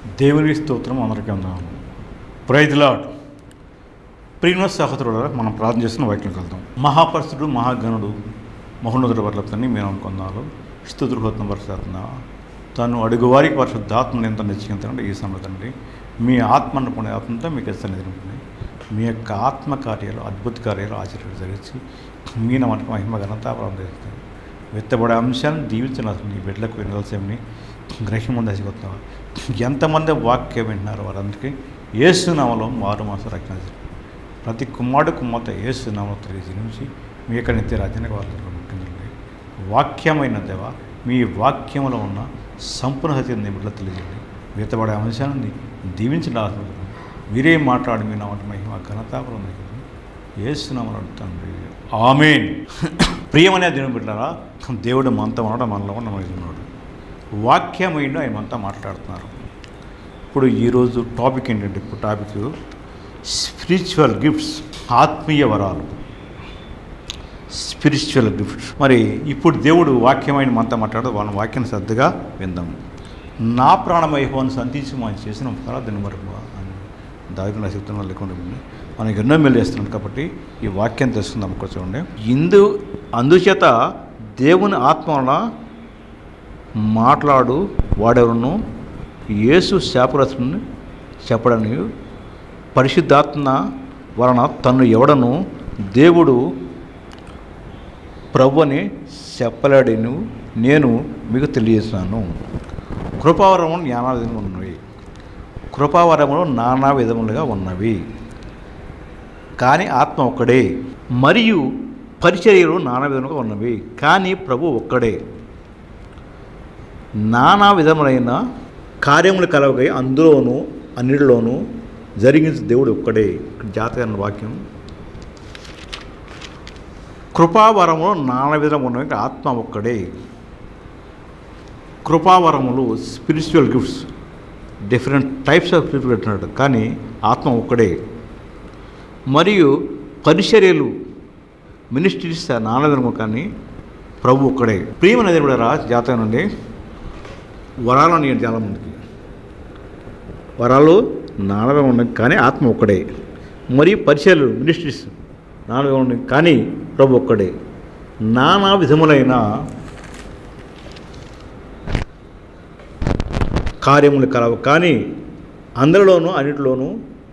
దేవుని స్తోత్రం అందరికీ అందాము ప్రైజ్ లాడ్ ప్రియమ సహోదరుడు మనం ప్రార్థన చేస్తున్న వాక్యం కలుద్దాం మహాపరిశుడు మహాగణుడు మహోన్నతుడు వర్లతని మేము అనుకున్నాను స్థుతుర్హోత్న పరిశుద్ధ తను అడుగువారికి పరిశుద్ధాత్మను ఎంత నిశ్చయించండి ఈ సమయంలో మీ ఆత్మను పొందే ఆత్మతో మీకు ఇస్తాను మీ యొక్క ఆత్మ కార్యాలు అద్భుత కార్యాలు ఆచరణ జరిగించి మీ నమ్మకం మహిమ ఘనత ప్రారంభిస్తాను విత్తబడే అంశాన్ని దీవించిన నీ బిడ్డలకు వినవలసేమని గ్రహం దశకొస్తావా ఎంతమంది వాక్యం వింటున్నారు వారందరికీ ఏసునామలో మారు మాసం రక్షణ జరిగింది. ప్రతి కుమారుడు కుమార్తె ఏసునామలో తెలియజేసి మీ యొక్క నిత్య రాజ్యానికి వాళ్ళకి ముఖ్యంగా వాక్యమైన దేవ మీ వాక్యంలో ఉన్న సంపూర్ణ సత్యం బిడ్డలు తెలియజేయండి విత్తబడే అంశాన్ని దీవించిన ఆశీర్వదించండి. మీరే మాట్లాడి మీ నామంటే మహిమ ఘనత పొందండి. ఏసునామలు అడుగుతాను ఆమెన్ ప్రియమనే దేవుని బిడ్డారా దేవుడు మనతో ఉన్నాడు మనలో ఉన్న మనలో ఉన్నాడు వాక్యమైన ఆయన మనతో మాట్లాడుతున్నారు ఇప్పుడు ఈరోజు టాపిక్ ఏంటంటే ఇప్పుడు టాపిక్ స్పిరిచువల్ గిఫ్ట్స్ ఆత్మీయ వరాలు స్పిరిచువల్ గిఫ్ట్స్ మరి ఇప్పుడు దేవుడు వాక్యమైన మనతో మాట్లాడు వాళ్ళ వాక్యాన్ని శ్రద్ధగా విందాం నా ప్రాణమయ్యని సంధించి మనం చేసిన ఉపకారం దీని వరకు అని దావిన చెప్తున్నా లేకుండా మనకి ఎన్నో మేలు చేస్తున్నాడు కాబట్టి ఈ వాక్యం తెలుసుకుందాం ఇక్కడ చూడండి ఇందు అందుచేత దేవుని ఆత్మ వలన మాట్లాడు వాడెవరును యేసు శాపరత్ని చెప్పడని పరిశుద్ధాత్మ వలన తను ఎవడను దేవుడు ప్రభుని చెప్పలేడను నేను మీకు తెలియజేస్తున్నాను కృపావరము నానా విధములు ఉన్నవి కృపావరములు నానా విధములుగా ఉన్నవి కానీ ఆత్మ ఒక్కడే మరియు పరిచర్యలు నానా విధములుగా ఉన్నవి కానీ ప్రభు ఒక్కడే నానా విధములైన కార్యములు కలవగా అందులోనూ అన్నిటిలోనూ జరిగించే దేవుడు ఒక్కడే ఇక్కడ జాతక వాక్యం కృపావరములు నానా విధములు ఉన్నవి ఆత్మ ఒక్కడే కృపావరములు spiritual gifts different types of people అంటున్నాడు కానీ ఆత్మ ఒక్కడే మరియు పరిచర్యలు మినిస్ట్రీస్ నానదనము కానీ ప్రభు ఒక్కడే ప్రియమ నది కూడా రా జాతక నుండి వరాలు అని చాలామందికి వరాలు నానవే ఉన్నాయి కానీ ఆత్మ ఒక్కడే మరియు పరిచయాలు మినిస్ట్రీస్ నానవే ఉన్నాయి కానీ ప్రభు ఒక్కడే నానా విధములైన కార్యములు కలవు కానీ అందరిలోనూ అన్నిటిలోనూ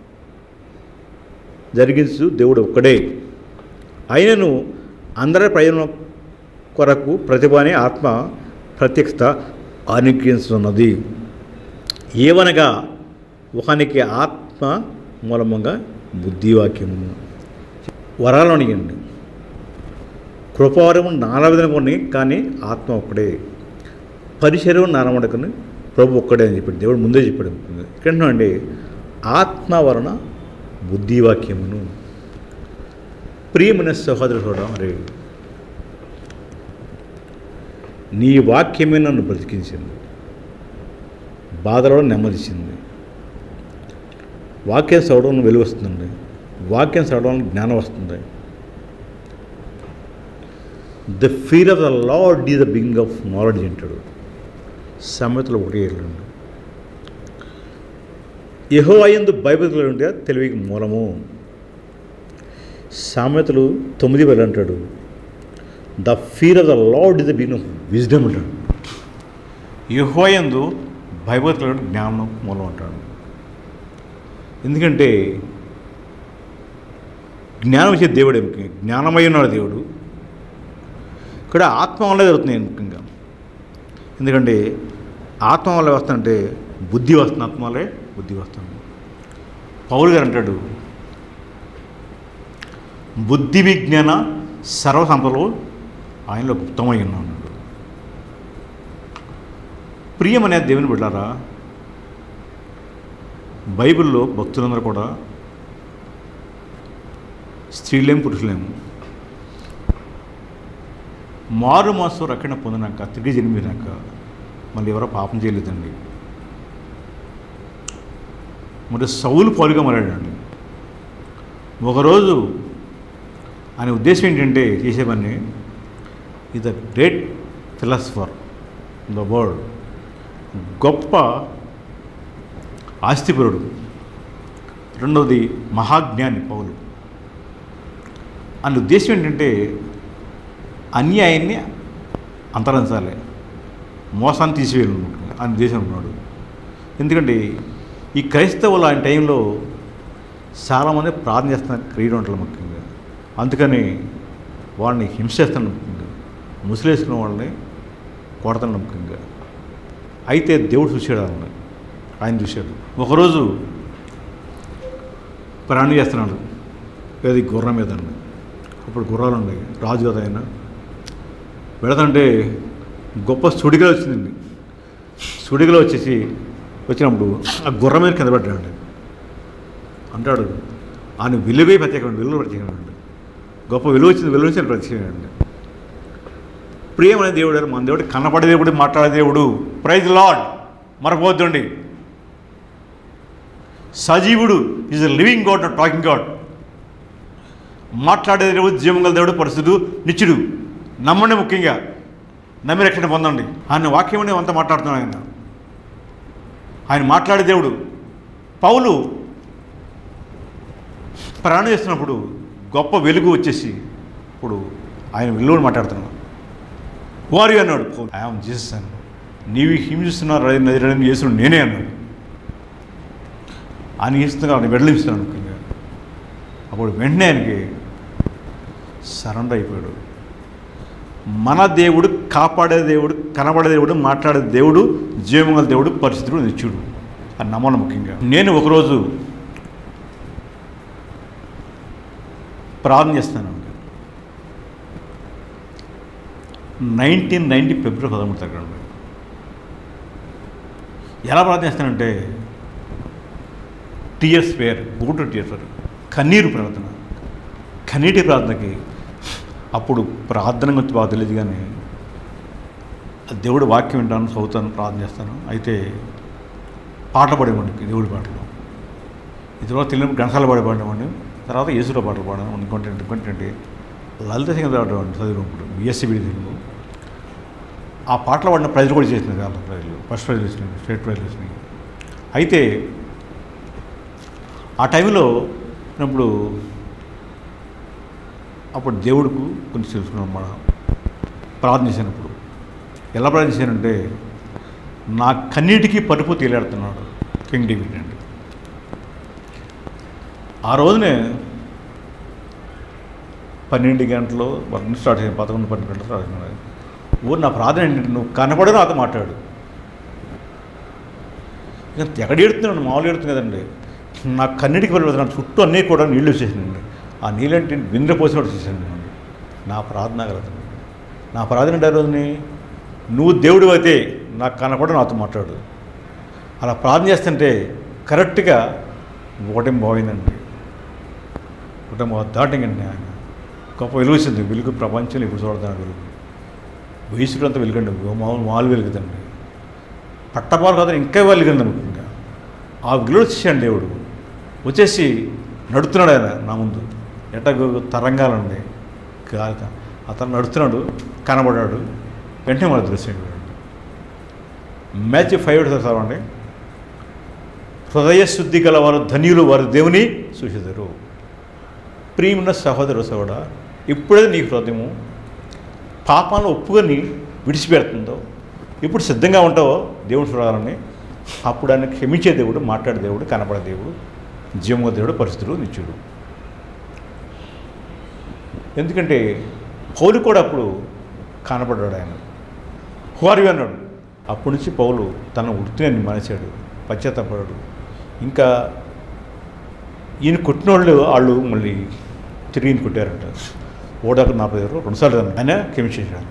జరిగించు దేవుడు ఒక్కడే అయినను అందరి ప్రయోజనం కొరకు ప్రతిభ అనే ఆత్మ ప్రత్యక్షత అనుగ్రహిస్తున్నది ఏవనగా ఒకనికి ఆత్మ మూలముగా బుద్ధివాక్యము వరాలు అనియండి కృపావరము నాలుగు విధంగా ఉన్నాయి కానీ ఆత్మ ఒక్కడే పరిశరం నానమడకని ప్రభు ఒక్కడే అని చెప్పాడు దేవుడు ముందే చెప్పాడు ఇక్కడ అండి ఆత్మ వలన బుద్ధివాక్యమును ప్రియమైన సహోదరు కూడా మరి నీ వాక్యమే నన్ను బ్రతికించింది బాధలో నెమ్మదిచ్చింది వాక్యం చదవడం వెలుగు వస్తుందండి వాక్యం చదవడం జ్ఞానం వస్తుంది the fear of the Lord is the beginning of knowledge అంటాడు సమయతలు ఒకటి వెళ్ళండి యహో అయ్యందు బైబిల్ ఉంటే తెలివికి మూలము సామెతలు తొమ్మిది వేలు అంటాడు the fear of the Lord is the beginning of wisdom అంటాడు యహోయందు భయభక్తులు జ్ఞానం మూలం అంటాడు ఎందుకంటే జ్ఞానం ఇచ్చే దేవుడే ముఖ్యంగా జ్ఞానమై ఉన్నాడు దేవుడు ఇక్కడ ఆత్మ వల్లే జరుగుతున్నాయి ముఖ్యంగా ఎందుకంటే ఆత్మ వల్ల వస్తుందంటే బుద్ధి వస్తుంది ఆత్మ వల్లే బుద్ధి వస్తుంది పౌలు గారు అంటాడు బుద్ధి విజ్ఞాన సర్వసంపదలు ఆయనలో గుప్తమై ఉన్నాడు ప్రియమనే దేవుని బిడ్డారా బైబిల్లో భక్తులందరూ కూడా స్త్రీలేం పురుషులేం మారు మాసం రక్షణ పొందినాక తిరిగి జన్మినాక మళ్ళీ ఎవరో పాపం చేయలేదండి మరి సౌలు పాలుగా మారాడండి ఒకరోజు ఆయన ఉద్దేశం ఏంటంటే చేసే పని is the great philosopher the world గొప్ప ఆస్తిపరుడు రెండవది మహాజ్ఞాని పౌలు అని ఉద్దేశం ఏంటంటే అన్యాయాన్ని అంతరించాలి మోసాన్ని తీసివేయాలి అని ఉద్దేశం ఉన్నాడు ఎందుకంటే ఈ క్రైస్తవులు ఆయన టైంలో చాలామంది ప్రార్థన చేస్తున్నారు క్రీడ ఉంటారు ముఖ్యంగా అందుకని వాళ్ళని హింసిస్తున్నారు ముఖ్యంగా ముసిలేసుకున్న వాళ్ళని కొడుతున్నాడు ముఖ్యంగా అయితే దేవుడు చూశాడు వాళ్ళని ఆయన చూశాడు ఒకరోజు ప్రయాణం చేస్తున్నాడు ఏది గుర్రం మీద అండి అప్పుడు గుర్రాలు ఉన్నాయి రాజు కదా ఆయన వెళతంటే గొప్ప సుడిగలు వచ్చిందండి సుడిగలు వచ్చేసి వచ్చినప్పుడు ఆ గుర్రం మీద కింద పడ్డాడు అంటాడు ఆయన విలువే ప్రత్యేకమైన విలువ ప్రత్యేకమండి గొప్ప విలువ వచ్చింది విలువ వచ్చింది ప్రత్యేకమండి ప్రియమైన దేవుడు మన దేవుడు కనపడే దేవుడు మాట్లాడే దేవుడు ప్రైజ్ లాడ్ మరపోద్దండి సజీవుడు is a living God not talking God మాట్లాడే దేవుడు జీవం గల దేవుడు పరిస్థితుడు నిత్యుడు నమ్మండి ముఖ్యంగా నమ్మి రక్షణ పొందండి ఆయన వాక్యం అంతా మాట్లాడుతున్నాడు ఆయన ఆయన మాట్లాడే దేవుడు పౌలు ప్రయాణం చేస్తున్నప్పుడు గొప్ప వెలుగు వచ్చేసి ఇప్పుడు ఆయన వెలుగుని మాట్లాడుతున్నాడు వారి అన్నాడు ఐఎమ్ జీసస్ అన్నాడు నీవు హింసిస్తున్నారు నది చేసిన నేనే అన్నాడు ఆయన హింసిస్తున్నా ఆయన వెడలిస్తున్నాను ముఖ్యంగా అప్పుడు వెంటనే ఆయనకి సరెండర్ అయిపోయాడు మన దేవుడు కాపాడే దేవుడు కనబడే దేవుడు మాట్లాడే దేవుడు జీవమంగల దేవుడు పరిస్థితుడు నిత్యుడు అని నమ్మను ముఖ్యంగా నేను ఒకరోజు ప్రార్థన చేస్తాను నైన్టీన్ నైంటీ ఫిబ్రవరి పదమూడు తగ్గండి ఎలా ప్రార్థన చేస్తానంటే టీయర్స్ వేర్ గూటు టీయర్స్ వేర్ కన్నీరు ప్రార్థన కన్నీటి ప్రార్థనకి అప్పుడు ప్రార్థన గురించి బాగా తెలియదు కానీ దేవుడు వాక్యం వింటాను చదువుతాను ప్రార్థన చేస్తాను అయితే పాటలు పాడేవాడికి దేవుడి పాటలు ఇదివరకు తెలియనప్పుడు గణసాలు పాడేవాడివాడిని తర్వాత యేసులో పాటలు పాడాను ఇంకొంటే ఇంకొంటే లలిత సింగర్ పాడేవాడిని చదివినప్పుడు బిఎస్సీ బీడీ తెలుగు ఆ పాటలు పాడిన ప్రైజ్ కూడా చేసినాయి చాలా ప్రైజ్లు ఫస్ట్ ప్రైజ్ వచ్చినాయి స్టేట్ ప్రైజ్ వచ్చినాయి అయితే ఆ టైంలో ఇప్పుడు అప్పుడు దేవుడికి కొంచెం తెలుసుకున్నాం మన ప్రార్థన చేసినప్పుడు ఎలా ప్రార్థన చేశానంటే నా కన్నీటికి పరుపు తేలాడుతున్నాడు కింగ్ డేవిడ్ అండి ఆ రోజునే పన్నెండు గంటలు వర్క్ స్టార్ట్ అయ్యింది పదకొండు పన్నెండు గంటలు స్టార్ట్ అయింది ఊరు నా ప్రార్థన ఏంటంటే నువ్వు కనపడే నాతో మాట్లాడు ఇక తెగడేడుతున్నాడు మామూలు ఏడుతుంది కదండి నా కన్నిటికి వెళ్ళిపోతున్నాను చుట్టూ అన్నీ కూడా నీళ్ళు వచ్చేసినాయండి ఆ నీళ్ళంటే బిందె పోసినట్టు చేశాను నేను నా ప్రార్థన కలదు నా ప్రార్థన అంటే ఆ రోజుని నువ్వు దేవుడు అయితే నాకు కనపడ నాతో మాట్లాడు అలా ప్రార్థన చేస్తుంటే కరెక్ట్గా ఒకటేం బాగుందండి ఒకటేం దాటింగండి ఆయన గొప్ప వెలుగుతుంది వెలుగు ప్రపంచంలో ఇప్పుడు చూడతాను వెలుగు వయసుడు అంతా వెలుగండి మామూలు మాలు వెలుగుతండి పట్టపాలు కాదు ఇంకా వెలుగండి ముఖ్యంగా ఆ వెలుగు వచ్చేసాడు దేవుడు వచ్చేసి నడుతున్నాడు ఆయన నా ముందు ఎట్ట తరంగాలండి గాలి అతను నడుస్తున్నాడు కనబడ్డాడు వెంటనే మన దృశ్యం మ్యాచ్ ఫైవ్ చదవండి హృదయ శుద్ధి గల వారు ధన్యులు వారు దేవుని చూసేదారు ప్రియమున్న సహోదరు సహోడ ఇప్పుడే నీ హృదయము పాపాలను ఒప్పుకొని విడిచిపెడుతుందో ఇప్పుడు సిద్ధంగా ఉంటావో దేవుడు చూడాలని అప్పుడు ఆయన క్షమించే దేవుడు మాట్లాడే దేవుడు కనపడే దేవుడు జీవమ దేవుడు పరిస్థితులు నిత్యుడు ఎందుకంటే పౌలు కూడా అప్పుడు కనపడ్డాడు ఆయన హువారి అన్నాడు అప్పటి నుంచి పౌలు తన వృత్తిని మానేశాడు పశ్చాత్తపడాడు ఇంకా ఈయన కొట్టిన వాళ్ళు వాళ్ళు మళ్ళీ తిరిగి ఈయన కొట్టారంట ఓడాకు నలభై రోజులు రెండుసార్లు ఆయన క్షమించేశాడు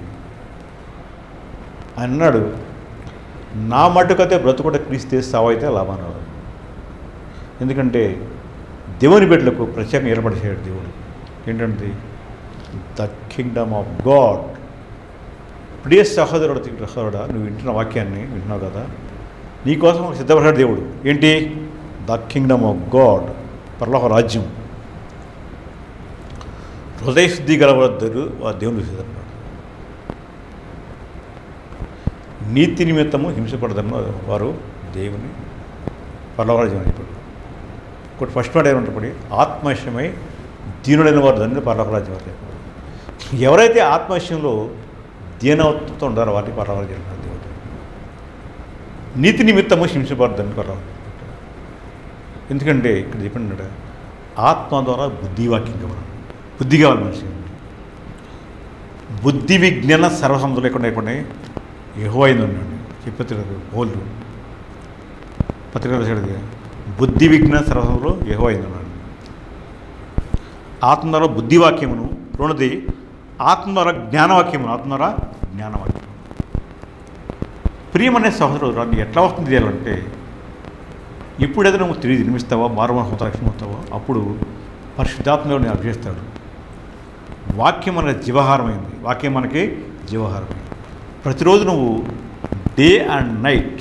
ఆయన అన్నాడు నా మట్టుకైతే బ్రతుకుంటే క్రీస్తే సావైతే లాభాన్ని ఎందుకంటే దేవుని బిడ్డలకు ప్రత్యేకంగా ఏర్పడిచాడు దేవుడు ఏంటంటే ద కింగ్డమ్ ఆఫ్ గాడ్ ప్రియ సహోదరుడు సహోదరుడా నువ్వు వింటున్న వాక్యాన్ని వింటున్నావు కదా నీకోసం ఒక సిద్ధపడ్డాడు దేవుడు ఏంటి ద కింగ్డమ్ ఆఫ్ గాడ్ పరలోక రాజ్యం హృదయ శుద్ధి గలవద్దరు ఆ దేవుని సిద్ధపడ్డాడు నీతి నిమిత్తము హింసపడదన్న వారు దేవుని పర్లవరాజ్యం అని చెప్పాడు ఇంకోటి ఫస్ట్ మాట ఏమంటే ఆత్మవిషయమై దీనుడైన వారు ధన్యుడు పర్లవరాజ్యం అని చెప్పాడు ఎవరైతే ఆత్మవిషయంలో దీనవత్వంతో ఉండారో వారికి పర్లవరాజ్యం అని దేవుడు నీతి నిమిత్తము హింసపడద్దని పర్లవరాజ్యం ఎందుకంటే ఇక్కడ చెప్పండి ఆత్మ ద్వారా బుద్ధివాక్యం కావాలి బుద్ధి కావాలి మనిషి బుద్ధి విజ్ఞాన సర్వసంతులు లేకుండా లేకుండా ఎహో అయింది ఉండండి చెప్పేది హోల్డ్ పత్రికలు రాశాడు బుద్ధి విజ్ఞాన సర్వసంతులు ఎహో అయింది ఉన్నాడు ఆత్మ ద్వారా బుద్ధివాక్యమును రెండోది ఆత్మ ద్వారా జ్ఞానవాక్యమును ఆత్మ ద్వారా జ్ఞానవాక్యం ప్రియమనే సహోదరుడు రాని ఎట్లా వస్తుంది చేయాలంటే ఎప్పుడైతే నువ్వు తిరిగి నిర్మిస్తావో మారుమహోత రక్షణ అవుతావో అప్పుడు పరిశుద్ధాత్మలో నేను అభ్యస్తాడు వాక్యం మన జీవహారమైంది వాక్యం మనకి జీవహారమైంది ప్రతిరోజు నువ్వు డే అండ్ నైట్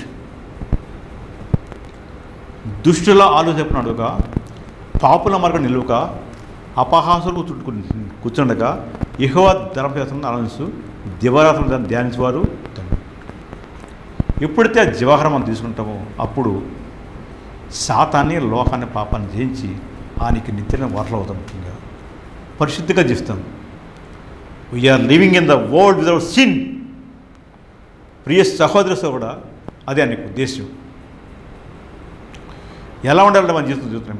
దుష్టుల ఆలోచనడుక పాపుల మార్గం నిలువక అపహాసులు చుట్టుకు కూర్చుండక ఎహో ధర్మశాస్త్రం ఆలోచిస్తూ దివరాత్రులు దాన్ని ధ్యానించేవారు ధన్యులు. ఎప్పుడైతే ఆ జీవహారం మనం తీసుకుంటామో అప్పుడు శాతాన్ని లోకాన్ని పాపాన్ని జయించి ఆయనకి నిత్యమైన వారలు అవుతాం ముఖ్యంగా పరిశుద్ధిగా జీవిస్తాం we are living in the world without sin ప్రియ సహోదరుతో కూడా అదే నీకు ఉద్దేశం ఎలా ఉండాలంటే మన జీవితం చూస్తున్నాం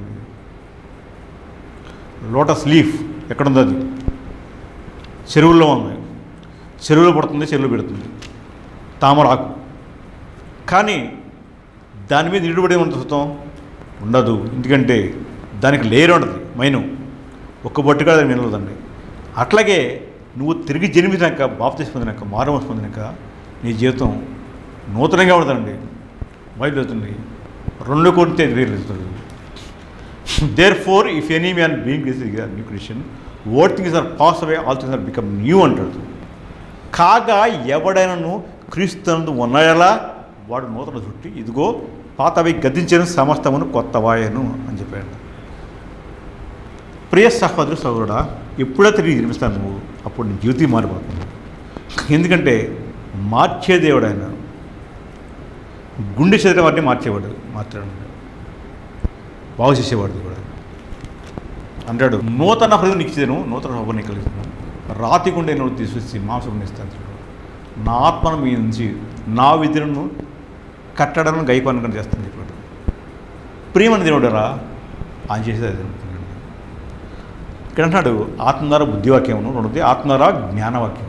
లోటస్ లీఫ్ ఎక్కడుందో అది చెరువుల్లో ఉంది చెరువులో పడుతుంది చెరువులో పెడుతుంది తామరాకు కానీ దాని మీద ఇటుబడి ఉంటుంది ఉండదు ఎందుకంటే దానికి లేయర్ ఉంటుంది మైను ఒక్క బొట్టుగా దాని మిగలదండి అట్లాగే నువ్వు తిరిగి జన్మించాక బాప్తీస్ పొందినాక మారమస్ పొందినాక నీ జీవితం నూతనంగా ఉండదండి బయలుదేరుతుంది రెండు కొడితే ఎదురెళ్తుంది therefore if any man being new Christian old things are pass away all things are become new అంటాడు కాగా ఎవడైనాను క్రీస్తునందు ఉన్నాయలా వాడు నూతన చుట్టి ఇదిగో పాతవి గద్దించిన సమస్తమును కొత్తవాయను అని చెప్పాడు ప్రియ సహోదరు సహోదరుడా ఎప్పుడైతే తిరిగి నిర్మిస్తాను నువ్వు అప్పుడు నీ జీవితం మారిపోతుంది ఎందుకంటే మార్చే దేవుడు ఆయన గుండె చెదిరిన వాటిని మార్చేవాడు మార్చాడు బాగు చేసేవాడు కూడా అంటాడు నూతన హృదయం నిచ్చిదను నూతన హృదయం కలిగిస్తాను రాతి గుండె నువ్వు తీసుకొచ్చి మాంసం ఇస్తాను చూడు నా ఆత్మను మీ నుంచి నా విధులను కట్టడం గైపాలను చేస్తాను చెప్పాడు ప్రియమని దేవుడరా ఆయన చేసేది అది అనుకున్నాడు ఇక్కడ అంటున్నాడు ఆత్మ ద్వారా బుద్ధివాక్యమును రెండోది ఆత్మ ద్వారా జ్ఞానవాక్యం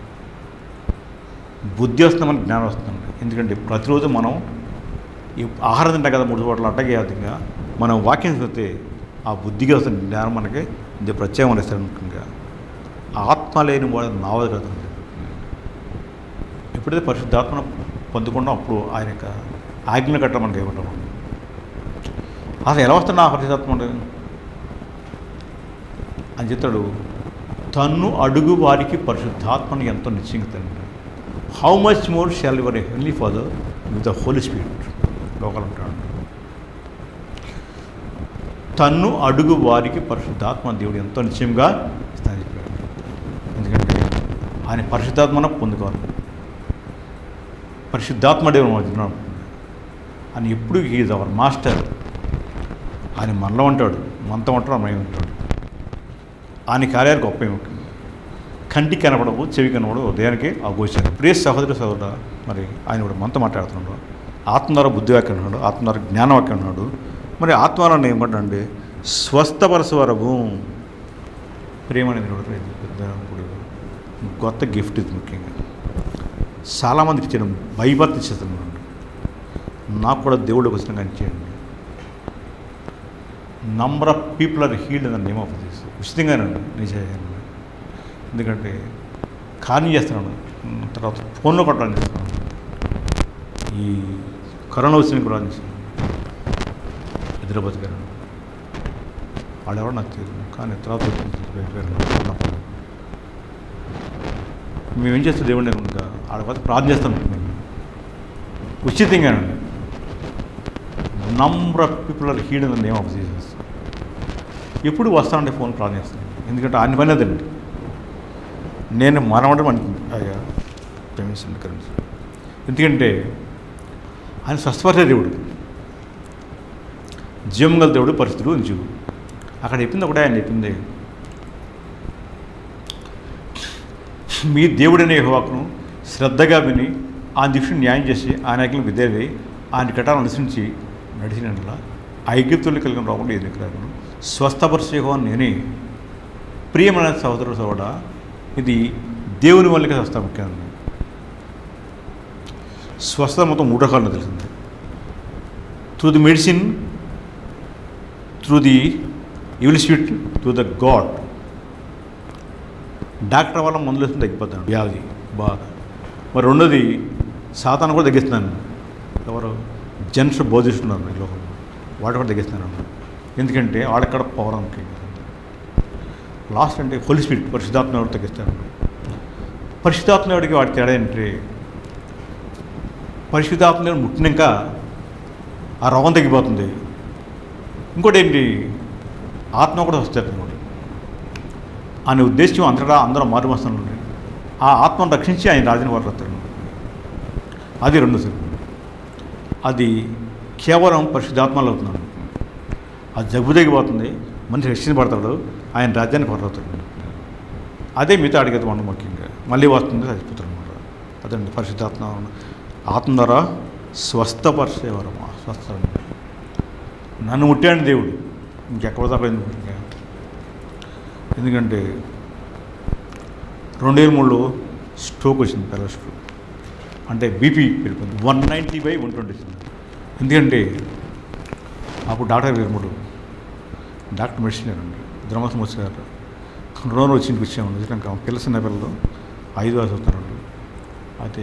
బుద్ధి వస్తుంది మనకి జ్ఞానం వస్తుంది ఎందుకంటే ప్రతిరోజు మనం ఈ ఆహారం తింటాం కదా మూడు చోట్ల అట్టగే విధంగా మనం వాక్యం చదివితే ఆ బుద్ధిగా వస్తుంది జ్ఞానం మనకి ఇది ప్రత్యేకం ఇస్తాడు ముఖ్యంగా ఆత్మ లేని వాడు నావదు కదా ఎప్పుడైతే పరిశుద్ధాత్మను పొందుకుంటాం అప్పుడు ఆయన యొక్క ఆజ్ఞలు కట్టడం మనకి ఏమంటాం అసలు ఎలా వస్తుంది ఆ పరిశుద్ధాత్మ అంటే అని చెప్తాడు తన్ను అడుగు వారికి పరిశుద్ధాత్మను ఎంతో నిశ్చయంగా తండ్రి how much more shall your heavenly Father with the Holy Spirit లోకల్ ఉంటాడు తన్ను అడుగు వారికి పరిశుద్ధాత్మ దేవుడు ఎంతో నిశ్చయంగా ఇస్తానని చెప్పాడు ఎందుకంటే ఆయన పరిశుద్ధాత్మను పొందుకోవాలి పరిశుద్ధాత్మ దేవుడు మనం ఆయన ఎప్పుడు ఈజ్ అవర్ మాస్టర్ ఆయన మనలో ఉంటాడు మనతో ఉంటాడు మన ఉంటాడు ఆయన కార్యాలు గొప్ప ముఖ్యం కంటికి కనపడవు చెవి కనపడవు ఉదయానికి ఆ గోచారు ప్రియ సహోదర సహోదర మరి ఆయన కూడా మనతో మాట్లాడుతున్నాడు ఆత్మ ద్వారా బుద్ధివాక్యం ఉన్నాడు ఆత్మ ద్వారా జ్ఞానవాక్యం ఉన్నాడు మరి ఆత్మ ద్వారా ఏమంటే స్వస్థపరచవరము ప్రేమ అనేది కూడా ఇది పెద్ద ఇప్పుడు కొత్త గిఫ్ట్ ఇది ముఖ్యంగా చాలామందికి ఇచ్చాడు భయభక్తి ఇచ్చేస్తున్నాడు నాకు కూడా దేవుడికి వచ్చిన కానీ ఇచ్చేయండి number of people are healed అన్న నేమ్ ఆఫ్ దిస్ ఉచితంగానండి నిజంగా ఎందుకంటే కార్యం చేస్తున్నాడు తర్వాత ఫోన్లో కొట్టడం చేస్తున్నాడు ఈ కరోనా వచ్చిన కూడా చేస్తున్నాడు హైదరాబాద్ గారు వాళ్ళు ఎవరు నాకు తెలియదు కానీ తర్వాత మేమేం చేస్తే దేవుడిని ఇంకా ఆడ పోతే ప్రార్థన చేస్తాం మేము ఉచితంగానండి number of people are healed in name of Jesus ఎప్పుడు వస్తానండి ఫోన్ ప్రార్థన చేస్తాను ఎందుకంటే ఆయన పని అదండి నేను మనవడం అనుకుంది అయ్యా క్షమించండి కరెంట్ ఎందుకంటే ఆయన స్వస్థపరిచే దేవుడు జీవం గల దేవుడు పరిస్థితులు ఉంచు అక్కడ చెప్పింది ఒకటే ఆయన చెప్పింది మీ దేవుడనే యెహోవాకును శ్రద్ధగా విని ఆ దిశను న్యాయం చేసి ఆయన ఆజ్ఞలు విధేయై ఆయన కటాలను అనుసరించి నడిచినట్ల ఐగిప్తులు కలిగిన రోగం ఏది రాగను స్వస్థపరిచేహో నేనే ప్రియమైన సహోదరుడు సోడ ఇది దేవుని వల్లకే స్వస్థ ముఖ్యంగా స్వస్థత మొత్తం మూడు రకాలను తెలిసింది through the medicine through the evil sweet through the God doctor వల్ల మందులు వేసుకుని తగ్గిపోతాను వ్యాధి బాధ మరి రెండోది సాతాను కూడా తగ్గిస్తున్నాను ఎవరు జెంట్స్ బోధిస్తున్నారు ఈ లోకంలో వాటి కూడా తగ్గిస్తున్నాను ఎందుకంటే వాళ్ళక్కడ పవర్ ముఖ్యం లాస్ట్ అంటే హోలీ స్పిరిట్ పరిశుధాత్మ ఎవరు తగ్గిస్తాను పరిశుధాత్మ ఎవరికి వాటి తేడా ఏంటంటే పరిశుధాత్మ ముట్టినాక ఆ రోగం తగ్గిపోతుంది ఇంకోటి ఏంటి ఆత్మ కూడా వస్తుంది అనమాట ఆయన ఉద్దేశం అంతటా అందరూ మారుమస్తున్నారు ఆ ఆత్మను రక్షించి ఆయన రాజుని వారు వస్తారు అది రెండు సార్ అది కేవలం పరిశుద్ధాత్మలో అవుతున్నాడు అది జబ్బు తగ్గిపోతుంది మనిషి రక్షించబడతాడు ఆయన రాజ్యానికి పడవుతాడు అదే మిగతా అడిగేది మనం ముఖ్యంగా మళ్ళీ వస్తుంది చచ్చిపోతాడు అనమాట అదండి పరిశుద్ధాత్మ ఆత్మ ద్వారా స్వస్థపరిచే వరం స్వస్థ నన్ను ముట్టాడు దేవుడు ఇంకెక్కడ దాకా ఎందుకు ఇంకా ఎందుకంటే రెండు వేల మూడులో స్ట్రోక్ వచ్చింది పిల్లల స్ట్రోక్ అంటే బీపీ పెరిగిపోయింది one ninety by one twenty వచ్చింది ఎందుకంటే అప్పుడు డాక్టర్ గారు మూడు డాక్టర్ మెడిసిన్ గారండి ద్రమస్ మోసి గారు రెండు రోజులు వచ్చి ఇంటికి వచ్చాము వచ్చినాక పిల్ల చిన్న పిల్లలు ఐదు వయసు వస్తున్నారండి అయితే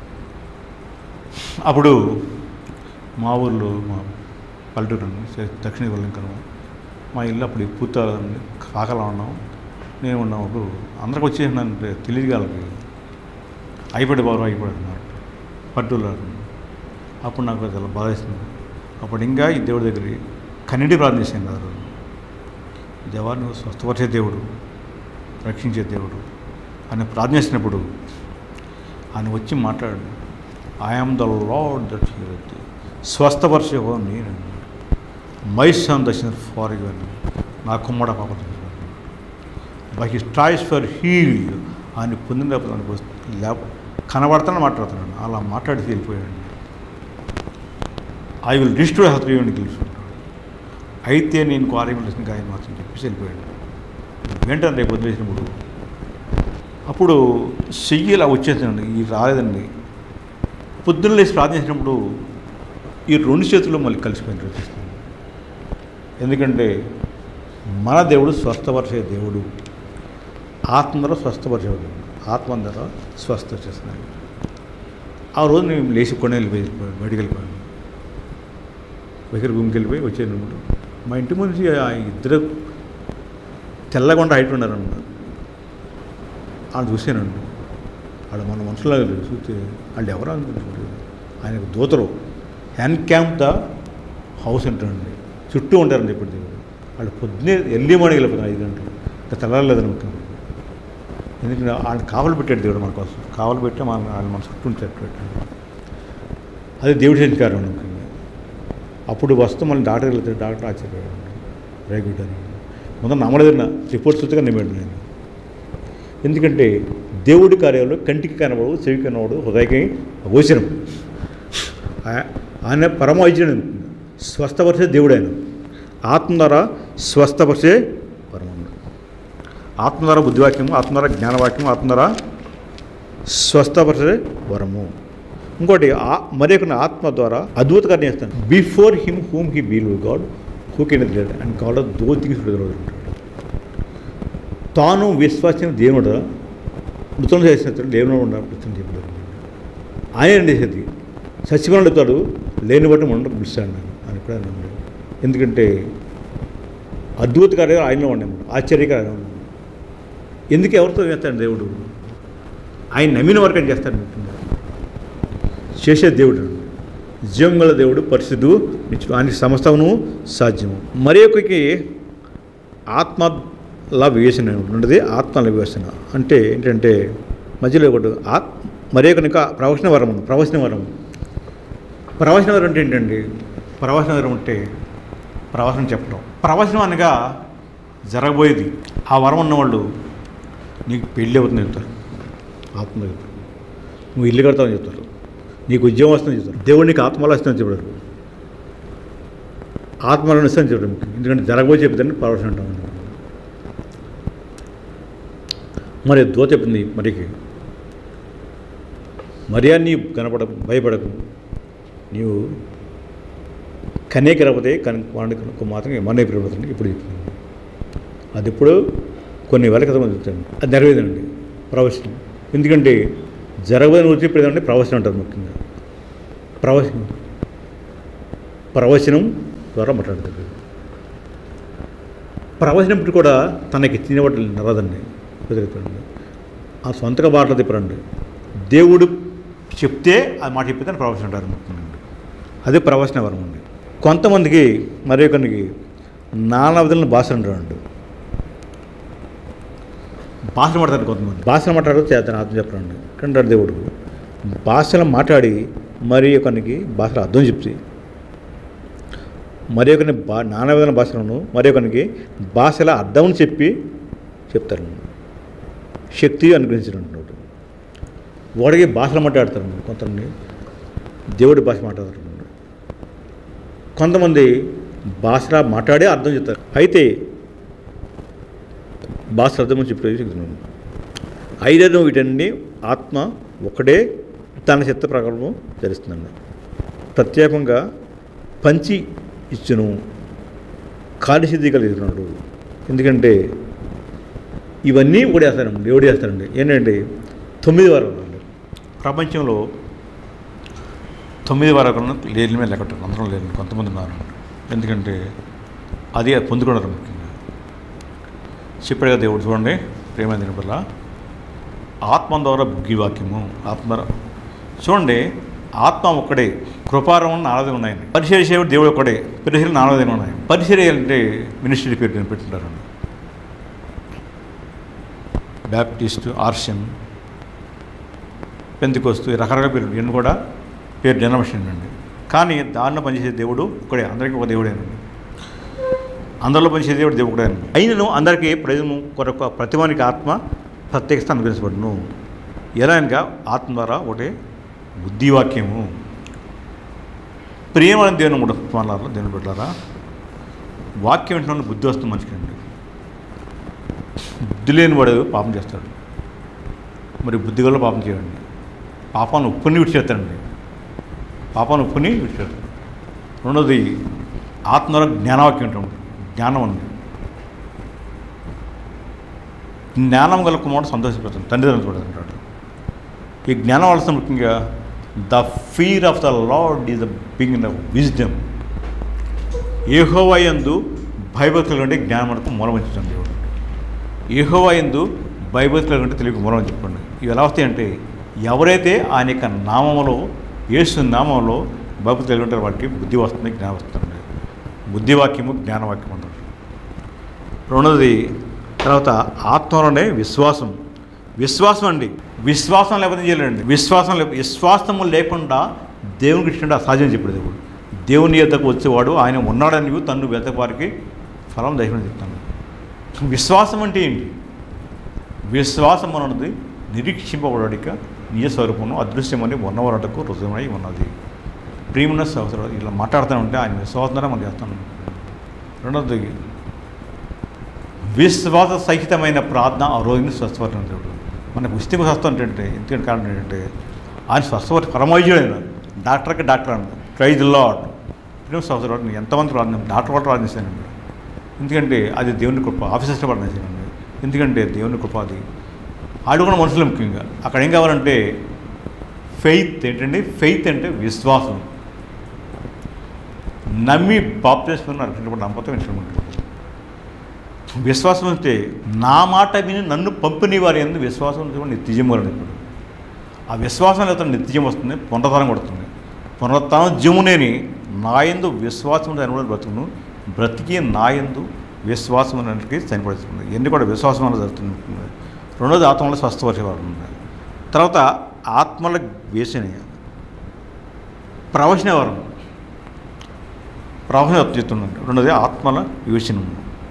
అప్పుడు మా ఊర్లో మా పల్లెటూరు అండి దక్షిణ వెళ్ళింకరం మా ఇల్లు అప్పుడు పూర్తవుతుందండి కాకలా ఉన్నాం నేను ఉన్నప్పుడు అందరికి వచ్చేసినంటే తెలియదు వాళ్ళకి అయిపోయాడు బాబు అయిపోయాడు అన్నారు పట్టులో అప్పుడు నాకు చాలా బాధ వేస్తుంది అప్పుడు ఇంకా ఈ దేవుడి దగ్గర కన్నీటి ప్రార్థన చేశాను కదా దేవా నువ్వు స్వస్థపరిచే దేవుడు రక్షించే దేవుడు అని ప్రార్థన చేసినప్పుడు ఆయన వచ్చి మాట్లాడు I am the Lord that healeth స్వస్థపరిచే హో నేను మై సన్ దర్శన ఫార్ యూ అని నా కుమ్మడ పాప by his stripes for heal ఆయన పొందిన లేక కనబడతానని మాట్లాడుతున్నాడు అలా మాట్లాడి వెళ్ళిపోయాడు ఐ విల్ డిస్ట్రోయ్ హెల్త్ ఇవ్వండి గెలుచుకుంటాడు అయితే నేను ఆరోగ్యం లేసిన గాయం మాత్రం చెప్పేసి వెళ్ళిపోయాడు వెంటనే రేపు వదిలేసినప్పుడు అప్పుడు చెయ్యి ఇలా వచ్చేసిందండి ఈ రాలేదండి పొద్దున్న లేచి ప్రార్థించినప్పుడు ఈ రెండు చేతులు మళ్ళీ కలిసిపోయిన వచ్చేస్తుంది ఎందుకంటే మన దేవుడు స్వస్థపరిచే దేవుడు ఆత్మ ద్వారా స్వస్థపరిచే దేవుడు ఆత్మ ద్వారా స్వస్థ చేస్తున్నాడు ఆ రోజు నేను లేచి కొన్ని వెళ్ళిపోయి బయటికి వెళ్ళిపోయాను దగ్గర భూమికి వెళ్ళిపోయి వచ్చాను మా ఇంటి ముందు ఆ ఇద్దరు తెల్లగొండ హైట్ ఉన్నారన్నమాట వాళ్ళు చూశానండి వాళ్ళు మన మనుషులాగా లేదు చూస్తే వాళ్ళు ఎవరు అనుకుంటున్నారు ఆయనకు దూతలు హ్యాండ్ క్యాంప్ ద హౌస్ అంటారండి చుట్టూ ఉంటారని చెప్పి దేవుడు వాళ్ళు పొద్దున్నే ఎర్లీ మార్నింగ్ వెళ్ళిపోతారు ఐదు గంటలు ఇంకా తెల్లారలేదని ముఖ్యం ఎందుకంటే ఆయన కావలు పెట్టాడు దేవుడు మన కోసం కావలు పెట్టి మన ఆయన మన చుట్టూ చెట్టు పెట్టాడు అది దేవుడి సంస్కారం ముఖ్యంగా అప్పుడు వస్తూ మళ్ళీ డాక్టర్ వెళ్తాడు డాక్టర్ ఆశ్చర్యపోయాడు వెరీ గుడ్ అని మొదట నమ్మలేదన్న రిపోర్ట్ చూస్తే నమ్మాడు నేను ఎందుకంటే దేవుడి కార్యాలు కంటికి కనబడు చెవి కనబడు హృదయకి గోచరం ఆ- ఆయన పరమవైద్యుడు స్వస్థపరిచే దేవుడు ఆయన ఆత్మ ద్వారా స్వస్థపరిచే పరముడు ఆత్మ ద్వారా బుద్ధివాక్యము ఆత్మ ద్వారా జ్ఞానవాక్యము ఆత్మ ద్వారా స్వస్థపరిచే వరము ఇంకోటి ఆ మరి ఒక ఆత్మ ద్వారా అద్భుత కార్యం చేస్తాను before him whom he believed God who can great and call those things ఉంటాడు తాను విశ్వాసిన దేవుడు మృతం చేసినట్టు దేవుడు ఉన్నాడు మృతం చెప్పాడు ఆయన చేసేది సత్యమని అడుగుతాడు లేని బట్టి మనం పిలుస్తాడు నేను అని కూడా అన్నాడు ఎందుకంటే అద్భుత కార్యాలు ఆయనలో ఉన్నాడు ఆశ్చర్యకార్యం ఎందుకు ఎవరితో చేస్తాడు దేవుడు ఆయన నమ్మిన వరకు ఆయన చేస్తాడు అనుకుంటున్నాడు. చేసే దేవుడు జీవం గల దేవుడు పరిశుద్ధు నిత్యుడు ఆయనకి సమస్తమును సాధ్యము మరి ఒకరికి ఆత్మ లవ్ వేసిన ఉన్నది ఆత్మ లవ్ వేసిన అంటే ఏంటంటే మధ్యలో ఒకటి ఆత్ మరి ఒకనిక ప్రవచన వరం ప్రవచన వరం ప్రవచన వరం అంటే ఏంటండి ప్రవచన వరం అంటే ప్రవచనం చెప్పడం ప్రవచనం అనగా జరగబోయేది ఆ వరం ఉన్నవాళ్ళు నీకు పెళ్ళి అవుతుందని చెప్తారు ఆత్మ చెప్తారు నువ్వు ఇల్లు కడతావని చెప్తారు నీకు ఉద్యోగం వస్తుందని చెప్తారు దేవుడు నీకు ఆత్మలో వస్తుందని చెప్పారు ఆత్మలో ఇస్తుందని చెప్పడం ముఖ్యం ఎందుకంటే జరగబోయి చెప్తాను ప్రవచనం అంటాం మరి దూత చెప్పింది మరికి మరియా నీ కనపడకు భయపడకు నీవు కనే కనపతే కన్ వాడికి మాత్రం మనే ప్రియపడుతుంది ఇప్పుడు చెప్పింది అది ఇప్పుడు కొన్ని వేల క్రితం చెప్తాను అది నెరవేదండి ప్రవచనం ఎందుకంటే జరగదని వచ్చి ఇప్పుడు ఏదంటే ప్రవచనం అంటారు ముఖ్యంగా ప్రవచనం ప్రవచనం ద్వారా మాట్లాడుతుంది ప్రవచనం ఇప్పుడు కూడా తనకి తినబట్టి నరదండి కుదిరిపోయింది ఆ సొంతగా మాటలు తిప్పరండి దేవుడు చెప్తే ఆ మాట చెప్పితే ప్రవచనం అంటారు ముఖ్యంగా అదే ప్రవచన వరం అండి కొంతమందికి మరి కొన్నికి నానా విధులను భాషలు అంటారండి భాషలు మాట్లాడతారు కొంతమంది భాషలు మాట్లాడదు చేతను అర్థం చెప్పరండి కంటాడు దేవుడు భాషలు మాట్లాడి మరి ఒకరికి భాషలు అర్థం చెప్తే మరి ఒకరిని బా నానా విధమైన భాషలను మరి ఒకరికి భాషల అర్థం చెప్పి చెప్తారు శక్తి అనుగ్రహించినట్టు వాడికి భాషలు మాట్లాడతారు కొంతమంది దేవుడి భాష మాట్లాడతారు కొంతమంది భాషలా మాట్లాడే అర్థం చెప్తారు అయితే భాష అర్థం చెప్పేది చెప్తున్నాను ఐదను వీటన్ని ఆత్మ ఒకడే తన చిత్త ప్రకారం ధరిస్తుందండి ప్రత్యేకంగా పంచి ఇచ్చును కార్యసిద్ధి కలిగిస్తున్నాడు ఎందుకంటే ఇవన్నీ ఒకటి వేస్తారండి దేవుడు వేస్తారండి ఏంటంటే తొమ్మిది వారాలు అండి ప్రపంచంలో తొమ్మిది వారాలు లేని మీద లెక్క అందరం లేని కొంతమంది ఉన్నారు ఎందుకంటే అది పొందుకున్నారు ముఖ్యంగా చెప్పాడు కదా దేవుడు చూడండి ప్రేమైన వల్ల ఆత్మ ద్వారా బుగ్గి వాక్యము ఆత్మ ద్వారా చూడండి ఆత్మ ఒక్కడే కృపారం నాలుగు ఉన్నాయండి పరిచయ సేవ దేవుడు ఒక్కడే పరిచయం నాలుగు ఉన్నాయి పరిచర్య అంటే మినిస్ట్రీ పేరు నేను పెట్టుకుంటారండి బ్యాప్టిస్ట్ ఆర్షన్ పెందుకొస్తూ రకరకాల పేరు ఇవన్నీ కూడా పేరు డెనమేషన్ అండి కానీ దానిలో పనిచేసే దేవుడు ఒకడే అందరికీ ఒక దేవుడేనండి అందరిలో పనిచేసే దేవుడు దేవుడే అయినను అందరికీ ప్రయోజనం కొరకు ప్రతివానికి ఆత్మ ప్రత్యేక స్థానం అనుగ్రహించబడును ఎలా అనగా ఆత్మ ద్వారా ఒకటే బుద్ధివాక్యము ప్రియమైన దేవుని కూడా మాట్లాడారు దేవుని పెట్టారా వాక్యం వింటున్న బుద్ధి వస్తుంది మంచిదండి బుద్ధి లేని వాడు పాపం చేస్తాడు మరి బుద్ధి గల పాపం చేయండి పాపాన్ని ఉప్పుని విడిచేస్తాడండి పాపాన్ని ఉప్పుని విడిచేస్తాడు రెండోది ఆత్మలో జ్ఞానవాక్యం ఉంటాం జ్ఞానం ఉంది జ్ఞానం గల కుమారుడు సంతోషపడతాడు తండ్రి చూడంటాడు ఈ జ్ఞానం వలసిన ముఖ్యంగా the fear of the Lord is the beginning of wisdom ఏహోవయందు భయభక్తులు కంటే జ్ఞానం మనకు మూలమంచుతాం దేవుడు ఏహోవయందు భయభక్తులు కంటే తెలియక మూలం చెప్పండి ఇవి ఎలా వస్తాయంటే ఎవరైతే ఆయన యొక్క నామంలో యేసు నామంలో భక్తులు కలిగి ఉంటారో వాటికి బుద్ధి వస్తుంది జ్ఞానం వస్తుంది బుద్ధివాక్యము జ్ఞానవాక్యం అంటారు రెండోది తర్వాత ఆత్మలోనే విశ్వాసం విశ్వాసం అండి విశ్వాసం లేకపోతే చేయలేండి విశ్వాసం లే విశ్వాసము లేకుండా దేవునికి ఇచ్చిన అసాధ్యం చెప్పాడు దేవుడు దేవుని యొద్దకు వచ్చేవాడు ఆయన ఉన్నాడని తన్ను వెతక వారికి ఫలం దయమని చెప్తాను విశ్వాసం అంటే ఏంటి విశ్వాసం అన్నది నిరీక్షింపబడిక నిజ స్వరూపము అదృశ్యమని ఉన్నవరటకు రుజువై ఉన్నది ప్రియమున్న సహోదరు ఇలా మాట్లాడుతూ ఉంటే ఆయన విశ్వాసం ద్వారా మనం చేస్తాను రెండవది విశ్వాస సహితమైన ప్రార్థన ఆ రోజుని స్వస్థపడిన దేవుడు మనకు ఉస్తిమ స్వస్థం ఏంటంటే ఎందుకంటే కారణం ఏంటంటే ఆయన స్వస్థపడి పరమవైద్యుడైన డాక్టర్కి డాక్టర్ అన్న ప్రైజ్ లాడ్ ప్రేమ సహోదరుడు ఎంతమంది ప్రార్థన డాక్టర్ కూడా ప్రార్థిస్తానండి ఎందుకంటే అది దేవుని కృప ఆఫీసర్స్లో ప్రార్థిస్తానండి ఎందుకంటే దేవుని కృప అది ఆడు కూడా మనుషులు ముఖ్యంగా అక్కడ ఏం కావాలంటే ఫెయిత్ ఏంటండి ఫెయిత్ అంటే విశ్వాసం నమ్మి బాప్తిస్మని రక్షించబడి నమ్మకం విషయం విశ్వాసం అంటే నా మాట విని నన్ను పంపిణీ వారి ఎందు విశ్వాసం ఉంటే నిత్యజం వలని ఇప్పుడు ఆ విశ్వాసం లేకపోతే నిత్యం వస్తుంది పునరుద్ధానం కొడుతుంది పునరుత్నం జీవునేని నా ఎందు విశ్వాసం అనుభవం బ్రతుకును బ్రతికి నా ఎందు విశ్వాసం అనేది చనిపడుతుంది ఎన్ని కూడా విశ్వాసం వల్ల జరుగుతుంది రెండోది ఆత్మలో స్వస్థపరిచేవాడు తర్వాత ఆత్మల వేసిన ప్రవచన వరం ప్రవహణ చెప్తుందండి రెండోది ఆత్మల వివేచనం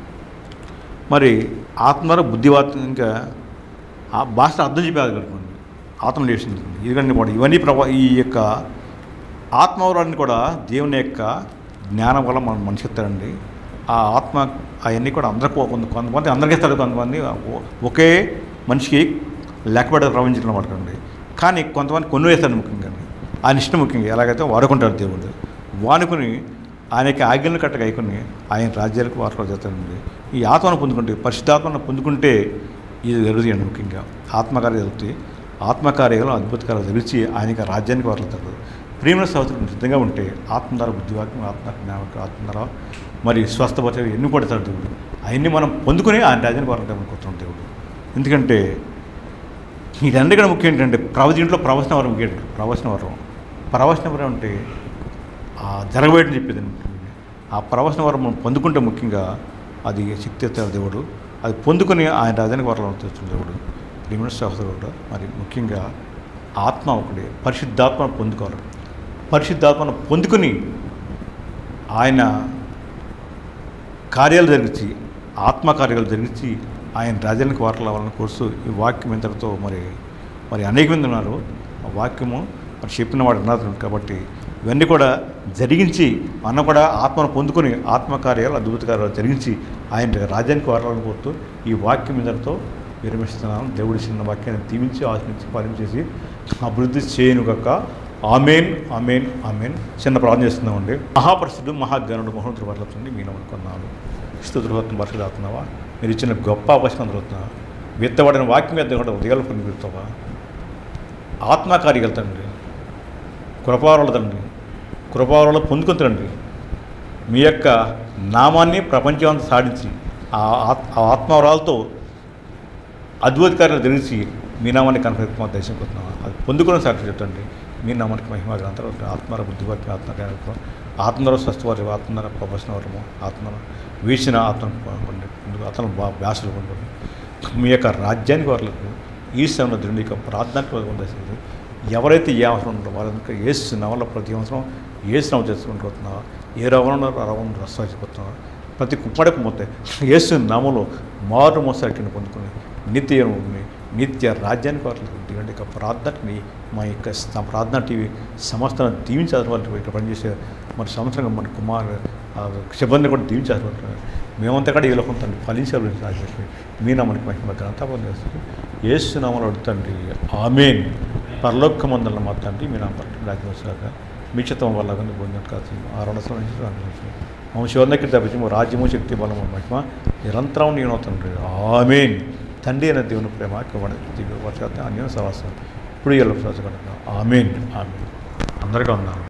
మరి ఆత్మల బుద్ధివాతం ఇంకా ఆ భాష అర్థం చెప్పేది కనుకోండి ఆత్మ వివేచన ఇవన్నీ కూడా ఇవన్నీ ప్రభా ఈ యొక్క ఆత్మవరాన్ని కూడా దేవుని యొక్క జ్ఞానం వల్ల మనం మనిషి ఇస్తారండి ఆ ఆత్మ అవన్నీ కూడా అందరికి కొంత కొంతమంది అందరికీ ఇస్తాడు కొంతమంది ఒ- ఒకే మనిషికి లెక్కబడి ప్రవహించడం పడకండి కానీ కొంతమంది కొన్ని వేస్తాడు ముఖ్యంగా ఆయన ఇష్టం ముఖ్యంగా ఎలాగైతే వాడుకుంటాడు దేవుడు వాడుకొని ఆయనకి ఆజ్ఞలు కట్టగా అయికొని ఆయన రాజ్యాలకు వాటిలో చేస్తాడండి ఈ ఆత్మను పొందుకుంటే పరిశుద్ధాత్మను పొందుకుంటే ఇది జరుగుతాయండి ముఖ్యంగా ఆత్మకార్యాలు జరుగుతాయి ఆత్మకార్యాలు అద్భుత కార్యాలు తెలిసి ఆయనకి రాజ్యానికి వారలుతాడు ప్రేమ సంవత్సరం సిద్ధంగా ఉంటే ఆత్మ ద్వారా బుద్ధివాక్యం ఆత్మ జ్ఞానం ఆత్మ ద్వారా మరి స్వస్థపరిచే ఎన్ని పడతాడు దేవుడు అవన్నీ మనం పొందుకొని ఆయన రాజ్యానికి వారంటే అనుకుంటున్నాం దేవుడు ఎందుకంటే వీటన్నిటికన్నా ముఖ్యం ఏంటంటే ప్రవ దీంట్లో ప్రవచన వరం ముఖ్యం ప్రవచన వరం ప్రవచన వరం అంటే ఆ జరగబేటని చెప్పేది ముఖ్యంగా ఆ ప్రవచన వరం మనం పొందుకుంటే ముఖ్యంగా అది శక్తి ఎత్తాడు దేవుడు అది పొందుకొని ఆయన రాజానికి వరలు తెచ్చిన దేవుడు ప్రిమిన సహోదరుడు మరి ముఖ్యంగా ఆత్మ ఒకటి పరిశుద్ధాత్మను పొందుకోవాలి పరిశుద్ధాత్మను పొందుకొని ఆయన కార్యాలు జరిగించి ఆత్మకార్యాలు జరిగించి ఆయన రాజ్యానికి వారలు అవ్వాలని కోర్సు ఈ వాక్యం ఇంతటితో మరి మరి అనేక మంది ఉన్నారు ఆ వాక్యము మరి చెప్పిన వాడు ఉన్నారు కాబట్టి ఇవన్నీ కూడా జరిగించి మనం కూడా ఆత్మను పొందుకొని ఆత్మకార్యాలు అద్భుత కార్యాలు జరిగించి ఆయన రాజ్యానికి వారాలని కోరుతూ ఈ వాక్యం ఇంతటితో విరమిస్తున్నాను దేవుడి చిన్న వాక్యాన్ని దీవించి ఆశ్రమించి పాలించేసి అభివృద్ధి చేయను కాక ఆమెన్ ఆమెన్ ఆమెన్ చిన్న ప్రార్థన చేస్తున్నామండి మహాపరిశుడు మహాగణుడు మహోన్నతుడు వర్లతుంది మీ నమ్ముకున్నాను స్థుతులతో బట్టలు అవుతున్నావా మీరు ఇచ్చిన గొప్ప అవకాశం అందుతున్నా విత్తబడిన వాక్యం మీద కూడా ఉదయాలు కొన్ని పెడతావా ఆత్మకార్యాలు తండ్రి కృపావరలు తండ్రి కృపావరలు పొందుకుంటారండి మీ యొక్క నామాన్ని ప్రపంచమంతా సాధించి ఆ ఆత్- ఆ ఆత్మవరాలతో అద్భుత కార్యాలు తెలిసి మీ నామాన్ని కనపడుతున్నా దేశం కొడుతున్నాం అది పొందుకుని సాక్షి చెప్తండి మీ నామానికి మహిమ గ్రంథాలు ఆత్మర బుద్ధిపతి ఆత్మ ఆత్మర స్వస్థవారి ఆత్మర ప్రవచన వరము ఆత్మర వీసిన ఆత్మ అతను వ్యాసులు కొండండి మీ యొక్క రాజ్యానికి వాళ్ళకు ఈ సమయంలో దృఢి యొక్క ప్రార్థనకు పొందేసింది ఎవరైతే ఏ అవసరం ఉందో వాళ్ళకి ఏసు నవల ప్రతి అవసరం ఏ శ్రమ చేసుకుంటున్నావా ఏ రవణ రవణ రసాచిపోతున్నావా ప్రతి కుప్పడకు మొత్తం యేసు నామలో మారు మోసాటిని పొందుకుని నిత్య ఎరువుని, నిత్య రాజ్యానికి వారికి ఎందుకంటే ఇక ప్రార్థనని మా యొక్క స- ప్రార్థన టీవీ సంస్థను దీవించారు వాళ్ళు ఇక్కడ పనిచేసే మన సంవత్సరంగా మన కుమార్ ఆ సిబ్బంది కూడా దీవించారు వాళ్ళు మేమంతా కూడా ఈ లోకం తండ్రి ఫలించారు రాజ్యానికి మీ నామానికి మహిమ గ్రంథ పొందేస్తుంది యేసు నామలు అడుగుతండి ఆమెన్ పరలోకమందల మా తండ్రి మీ నామ రాజ్యం వచ్చాక మీ చిత్తం వల్ల కానీ పొందినట్టు కాదు ఆరు నుంచి మమ్మ శివందకి తప్పించి రాజ్యము శక్తి బలము మహిమ నిరంతరం నేను తండ్రి ఆమెన్ తండ్రి అయిన దేవుని ప్రేమ దివ్య వర్షాన్ని అన్యం సవాసం ఇప్పుడు ఎలా ఆమెన్ ఆమెన్ అందరికీ ఉన్నాను